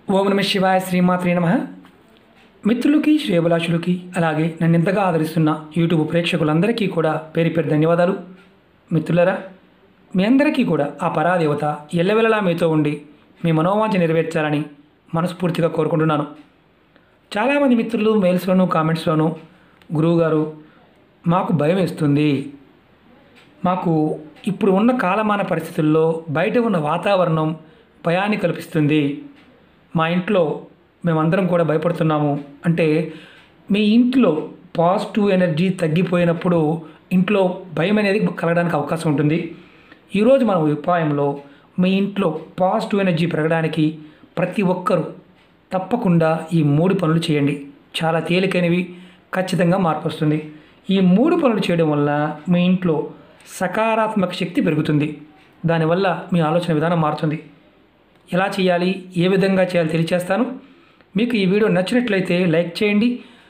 ఓం నమ శివాయ శ్రీమాత్రే నమ మిత్రులకి శ్రేయభిలాషులకి అలాగే నన్ను ఇంతగా ఆదరిస్తున్న యూట్యూబ్ ప్రేక్షకులందరికీ కూడా పేరు పేరు ధన్యవాదాలు మిత్రులరా మీ అందరికీ కూడా ఆ పరాదేవత ఎల్లవెల్లలా మీతో ఉండి మీ మనోవాంఛ నెరవేర్చాలని మనస్ఫూర్తిగా కోరుకుంటున్నాను చాలామంది మిత్రులు మెయిల్స్లోను కామెంట్స్లోను గురువుగారు మాకు భయం వేస్తుంది మాకు ఇప్పుడు ఉన్న కాలమాన పరిస్థితుల్లో బయట ఉన్న వాతావరణం భయాన్ని కల్పిస్తుంది మా ఇంట్లో మేమందరం కూడా భయపడుతున్నాము అంటే మీ ఇంట్లో పాజిటివ్ ఎనర్జీ తగ్గిపోయినప్పుడు ఇంట్లో భయం అనేది కలగడానికి అవకాశం ఉంటుంది ఈరోజు మన ఉపాయంలో మీ ఇంట్లో పాజిటివ్ ఎనర్జీ పెరగడానికి ప్రతి ఒక్కరూ తప్పకుండా ఈ మూడు పనులు చేయండి చాలా తేలికైనవి ఖచ్చితంగా మార్పు వస్తుంది ఈ మూడు పనులు చేయడం వల్ల మీ ఇంట్లో సకారాత్మక శక్తి పెరుగుతుంది దానివల్ల మీ ఆలోచన విధానం మారుతుంది ఎలా చేయాలి ఏ విధంగా చేయాలి తెలియచేస్తాను మీకు ఈ వీడియో నచ్చినట్లయితే లైక్ చేయండి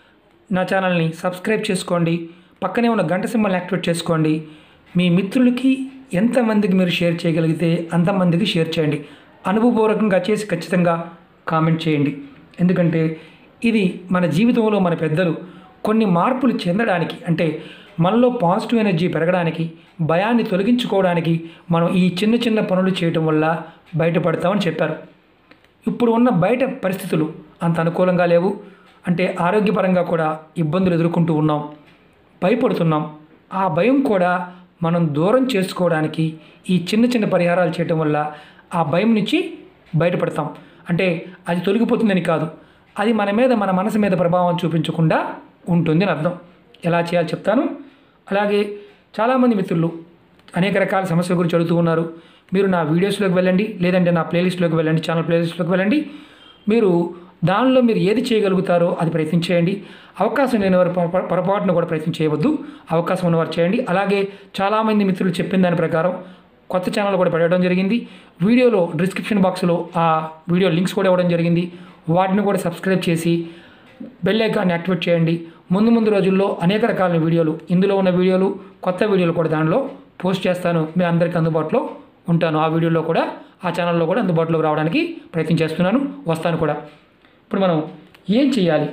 నా ఛానల్ని సబ్స్క్రైబ్ చేసుకోండి పక్కనే ఉన్న గంట సింబల్ని యాక్టివేట్ చేసుకోండి మీ మిత్రులకి ఎంతమందికి మీరు షేర్ చేయగలిగితే అంతమందికి షేర్ చేయండి అనుభవపూర్వకంగా చేసి ఖచ్చితంగా కామెంట్ చేయండి ఎందుకంటే ఇది మన జీవితంలో మన పెద్దలు కొన్ని మార్పులు చెందడానికి అంటే మనలో పాజిటివ్ ఎనర్జీ పెరగడానికి భయాన్ని తొలగించుకోవడానికి మనం ఈ చిన్న చిన్న పనులు చేయటం వల్ల బయటపడతామని చెప్పారు ఇప్పుడు ఉన్న బయట పరిస్థితులు అంత అనుకూలంగా లేవు అంటే ఆరోగ్యపరంగా కూడా ఇబ్బందులు ఎదుర్కొంటూ ఉన్నాం భయపడుతున్నాం ఆ భయం కూడా మనం దూరం చేసుకోవడానికి ఈ చిన్న చిన్న పరిహారాలు చేయటం వల్ల ఆ భయం నుంచి బయటపడతాం అంటే అది తొలగిపోతుందని కాదు అది మన మీద మన మనసు మీద ప్రభావం చూపించకుండా ఉంటుంది అని అర్థం ఎలా చేయాలో చెప్తాను అలాగే చాలామంది మిత్రులు అనేక రకాల సమస్యల గురించి అడుగుతూ ఉన్నారు మీరు నా వీడియోస్లోకి వెళ్ళండి లేదంటే నా ప్లేలిస్ట్లోకి వెళ్ళండి ఛానల్ ప్లేలిస్ట్లోకి వెళ్ళండి మీరు దానిలో మీరు ఏది చేయగలుగుతారో అది ప్రయత్నం చేయండి అవకాశం లేని వారు పొర- పొర- పొరపాటును కూడా ప్రయత్నం చేయవద్దు అవకాశం ఉన్నవారు చేయండి అలాగే చాలామంది మిత్రులు చెప్పిన దాని ప్రకారం కొత్త ఛానల్ కూడా పెట్టడం జరిగింది వీడియోలో డిస్క్రిప్షన్ బాక్స్లో ఆ వీడియో లింక్స్ కూడా ఇవ్వడం జరిగింది వాటిని కూడా సబ్స్క్రైబ్ చేసి బెల్ ఐకాన్ని యాక్టివేట్ చేయండి ముందు ముందు రోజుల్లో అనేక రకాల వీడియోలు ఇందులో ఉన్న వీడియోలు కొత్త వీడియోలు కూడా దానిలో పోస్ట్ చేస్తాను మీ అందరికీ అందుబాటులో ఉంటాను ఆ వీడియోలో కూడా ఆ ఛానల్లో కూడా అందుబాటులోకి రావడానికి ప్రయత్నం చేస్తున్నాను వస్తాను కూడా ఇప్పుడు మనం ఏం చేయాలి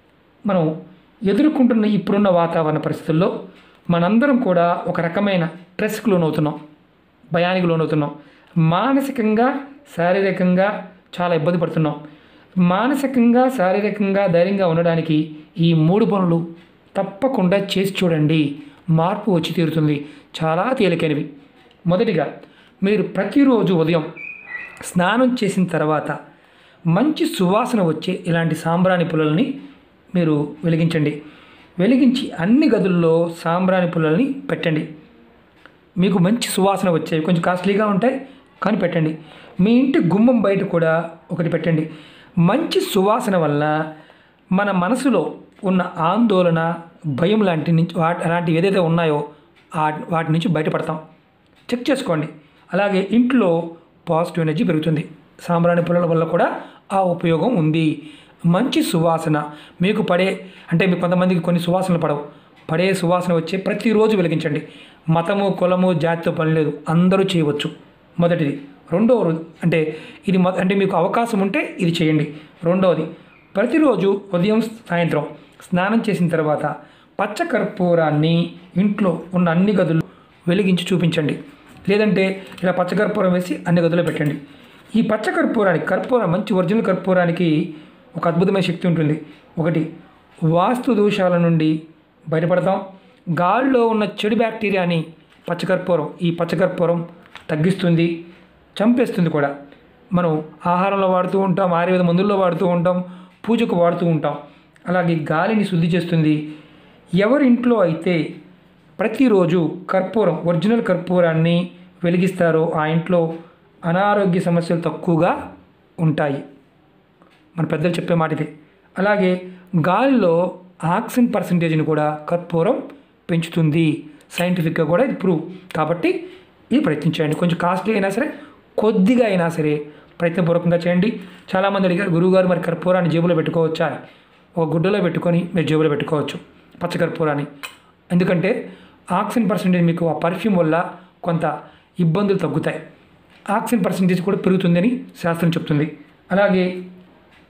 మనం ఎదుర్కొంటున్న ఇప్పుడున్న వాతావరణ పరిస్థితుల్లో మనందరం కూడా ఒక రకమైన స్ట్రెస్కి లోనవుతున్నాం భయానికి లోనవుతున్నాం మానసికంగా శారీరకంగా చాలా ఇబ్బంది పడుతున్నాం మానసికంగా శారీరకంగా ధైర్యంగా ఉండడానికి ఈ మూడు పనులు తప్పకుండా చేసి చూడండి మార్పు వచ్చి తీరుతుంది చాలా తేలికైనవి మొదటిగా మీరు ప్రతిరోజు ఉదయం స్నానం చేసిన తర్వాత మంచి సువాసన వచ్చే ఇలాంటి సాంబ్రాణి పుల్లల్ని మీరు వెలిగించండి వెలిగించి అన్ని గదుల్లో సాంబ్రాణి పుల్లల్ని పెట్టండి మీకు మంచి సువాసన వచ్చేవి కొంచెం కాస్ట్లీగా ఉంటాయి కానీ పెట్టండి మీ ఇంటి గుమ్మం బయట కూడా ఒకటి పెట్టండి మంచి సువాసన వల్ల మన మనసులో ఉన్న ఆందోళన భయం లాంటి నుంచి వాటి అలాంటివి ఏదైతే ఉన్నాయో ఆ వాటి నుంచి బయటపడతాం చెక్ చేసుకోండి అలాగే ఇంట్లో పాజిటివ్ ఎనర్జీ పెరుగుతుంది సాంబ్రాణి పుల్లల వల్ల కూడా ఆ ఉపయోగం ఉంది మంచి సువాసన మీకు పడే అంటే మీకు కొంతమందికి కొన్ని సువాసనలు పడవు పడే సువాసన వచ్చే ప్రతిరోజు వెలిగించండి మతము కులము జాతితో పని లేదు అందరూ చేయవచ్చు మొదటిది రెండవ అంటే ఇది మొ- అంటే మీకు అవకాశం ఉంటే ఇది చేయండి రెండవది ప్రతిరోజు ఉదయం సాయంత్రం స్నానం చేసిన తర్వాత పచ్చ కర్పూరాన్ని ఇంట్లో ఉన్న అన్ని గదులు వెలిగించి చూపించండి లేదంటే ఇలా పచ్చ కర్పూరం వేసి అన్ని గదుల్లో పెట్టండి ఈ పచ్చ కర్పూరానికి కర్పూరం మంచి ఒరిజినల్ కర్పూరానికి ఒక అద్భుతమైన శక్తి ఉంటుంది ఒకటి వాస్తు దోషాల నుండి బయటపడతాం గాలిలో ఉన్న చెడు బ్యాక్టీరియాని పచ్చకర్పూరం ఈ పచ్చకర్పూరం తగ్గిస్తుంది చంపేస్తుంది కూడా మనం ఆహారంలో వాడుతూ ఉంటాం ఆయుర్వేద మందుల్లో వాడుతూ ఉంటాం పూజకు వాడుతూ ఉంటాం అలాగే గాలిని శుద్ధి చేస్తుంది ఎవరింట్లో అయితే ప్రతిరోజు కర్పూరం ఒరిజినల్ కర్పూరాన్ని వెలిగిస్తారో ఆ ఇంట్లో అనారోగ్య సమస్యలు తక్కువగా ఉంటాయి మన పెద్దలు చెప్పే మాట ఇది అలాగే గాలిలో ఆక్సిజన్ పర్సంటేజ్ని కూడా కర్పూరం పెంచుతుంది సైంటిఫిక్గా కూడా ఇది ప్రూవ్ కాబట్టి ఇది ప్రయత్నించండి కొంచెం కాస్ట్లీ అయినా సరే కొద్దిగా అయినా సరే ప్రయత్నపూర్వకంగా చేయండి చాలామంది అడిగారు గురువుగారు మరి కర్పూరాన్ని జేబులో పెట్టుకోవచ్చా అని ఒక గుడ్డలో పెట్టుకొని మీరు జేబులో పెట్టుకోవచ్చు పచ్చ కర్పూరాన్ని ఎందుకంటే ఆక్సిజన్ పర్సంటేజ్ మీకు ఆ పర్ఫ్యూమ్ వల్ల కొంత ఇబ్బందులు తగ్గుతాయి ఆక్సిజన్ పర్సంటేజ్ కూడా పెరుగుతుందని శాస్త్రం చెప్తుంది అలాగే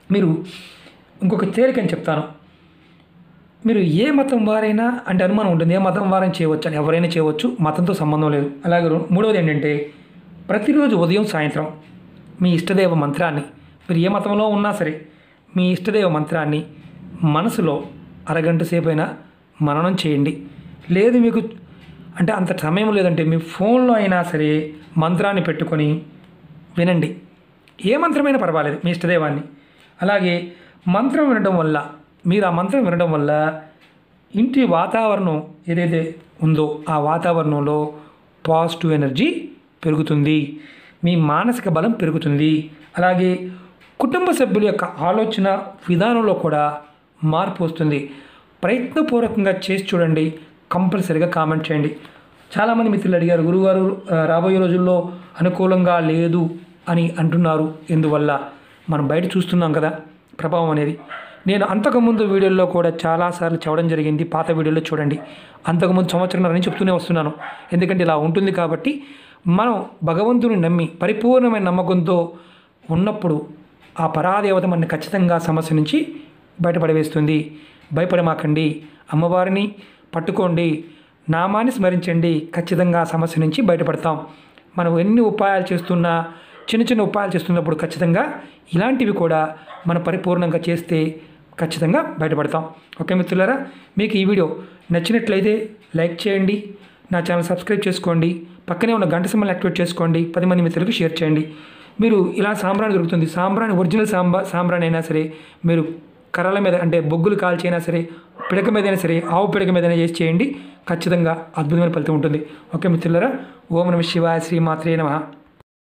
మీరు ఇంకొక తేలికని చెప్తాను మీరు ఏ మతం వారైనా అంటే అనుమానం ఉంటుంది ఏ మతం వారైనా చేయవచ్చు అని ఎవరైనా చేయవచ్చు మతంతో సంబంధం లేదు అలాగే రో- మూడవది ఏంటంటే ప్రతిరోజు ఉదయం సాయంత్రం మీ ఇష్టదేవ మంత్రాన్ని మీరు ఏ మతంలో ఉన్నా సరే మీ ఇష్టదేవ మంత్రాన్ని మనసులో అరగంట సేపు అయినా మననం చేయండి లేదు మీకు అంటే అంత సమయం లేదంటే మీ ఫోన్లో అయినా సరే మంత్రాన్ని పెట్టుకొని వినండి ఏ మంత్రమైనా పర్వాలేదు మీ ఇష్టదేవాన్ని అలాగే మంత్రం వినడం వల్ల మీరు ఆ మంత్రం వినడం వల్ల ఇంటి వాతావరణం ఏదైతే ఉందో ఆ వాతావరణంలో పాజిటివ్ ఎనర్జీ పెరుగుతుంది మీ మానసిక బలం పెరుగుతుంది అలాగే కుటుంబ సభ్యుల యొక్క ఆలోచన విధానంలో కూడా మార్పు వస్తుంది ప్రయత్నపూర్వకంగా చేసి చూడండి కంపల్సరీగా కామెంట్ చేయండి చాలామంది మిత్రులు అడిగారు గురుగారు ఆ, రాబోయే రోజుల్లో అనుకూలంగా లేదు అని అంటున్నారు ఎందువల్ల మనం బయట చూస్తున్నాం కదా ప్రభావం అనేది నేను అంతకుముందు వీడియోల్లో కూడా చాలాసార్లు చెప్పడం జరిగింది పాత వీడియోలో చూడండి అంతకుముందు సంవత్సరం నుంచి చెప్తూనే వస్తున్నాను ఎందుకంటే ఇలా ఉంటుంది కాబట్టి మనం భగవంతుని నమ్మి పరిపూర్ణమైన నమ్మకంతో ఉన్నప్పుడు ఆ పరాదేవత మన ఖచ్చితంగా సమస్య నుంచి బయటపడవేస్తుంది భయపడమాకండి అమ్మవారిని పట్టుకోండి నామాన్ని స్మరించండి ఖచ్చితంగా ఆ సమస్య నుంచి బయటపడతాం మనం ఎన్ని ఉపాయాలు చేస్తున్నా చిన్న చిన్న ఉపాయాలు చేస్తున్నప్పుడు ఖచ్చితంగా ఇలాంటివి కూడా మనం పరిపూర్ణంగా చేస్తే ఖచ్చితంగా బయటపడతాం ఓకే మిత్రులారా మీకు ఈ వీడియో నచ్చినట్లయితే లైక్ చేయండి నా ఛానల్ సబ్స్క్రైబ్ చేసుకోండి పక్కనే ఉన్న గంట సింబల్ యాక్టివేట్ చేసుకోండి పది మంది మిత్రులకు షేర్ చేయండి మీరు ఇలా సాంబ్రాణి దొరుకుతుంది సాంబ్రాణి ఒరిజినల్ సాంబా సాంబ్రాణి అయినా సరే మీరు కర్రల మీద అంటే బొగ్గులు కాల్చైనా సరే పిడక మీదైనా సరే ఆవు పిడక మీదైనా చేసి చేయండి ఖచ్చితంగా అద్భుతమైన ఫలితం ఉంటుంది ఓకే మిత్రులారా ఓం నమ శివాయ శ్రీమాత్రే నమః